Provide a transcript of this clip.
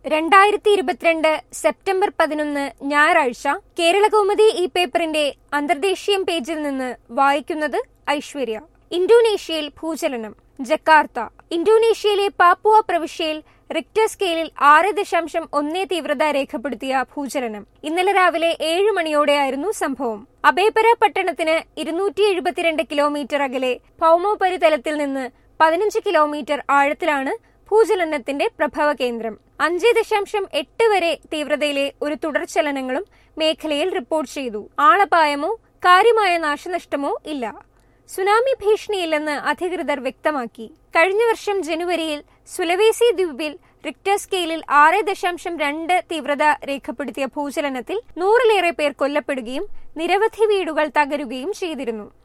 രണ്ടായിരത്തി ഇരുപത്തിരണ്ട് സെപ്റ്റംബർ പതിനൊന്ന് ഞായറാഴ്ച കേരളകൗമുദി ഈ പേപ്പറിന്റെ അന്തർദേശീയം പേജിൽ നിന്ന് വായിക്കുന്നത് ഐശ്വര്യ ഇന്തോനേഷ്യയിൽ ഭൂചലനം ജക്കാർത്ത ഇന്തോനേഷ്യയിലെ പാപ്പുവ പ്രവിശ്യയിൽ റിക്ടർ സ്കെയിലിൽ ആറ് ദശാംശം ഒന്നേ തീവ്രത രേഖപ്പെടുത്തിയ ഭൂചലനം ഇന്നലെ രാവിലെ ഏഴ് മണിയോടെയായിരുന്നു സംഭവം അബേപര പട്ടണത്തിന് ഇരുന്നൂറ്റി എഴുപത്തിരണ്ട് കിലോമീറ്റർ അകലെ ഭൗമോപരിതലത്തിൽ നിന്ന് പതിനഞ്ച് കിലോമീറ്റർ ആഴത്തിലാണ് ഭൂചലനത്തിന്റെ പ്രഭവ കേന്ദ്രം അഞ്ച് ദശാംശം എട്ട് വരെ തീവ്രതയിലെ ഒരു തുടർചലനങ്ങളും മേഖലയിൽ റിപ്പോർട്ട് ചെയ്തു ആളപായമോ കാര്യമായ നാശനഷ്ടമോ ഇല്ല സുനാമി ഭീഷണിയില്ലെന്ന് അധികൃതർ വ്യക്തമാക്കി കഴിഞ്ഞ വർഷം ജനുവരിയിൽ സുലവേസി ദ്വീപിൽ റിക്ടർ സ്കെയിലിൽ ആറ് ദശാംശം രണ്ട് തീവ്രത രേഖപ്പെടുത്തിയ ഭൂചലനത്തിൽ നൂറിലേറെ പേർ കൊല്ലപ്പെടുകയും നിരവധി വീടുകൾ തകരുകയും ചെയ്തിരുന്നു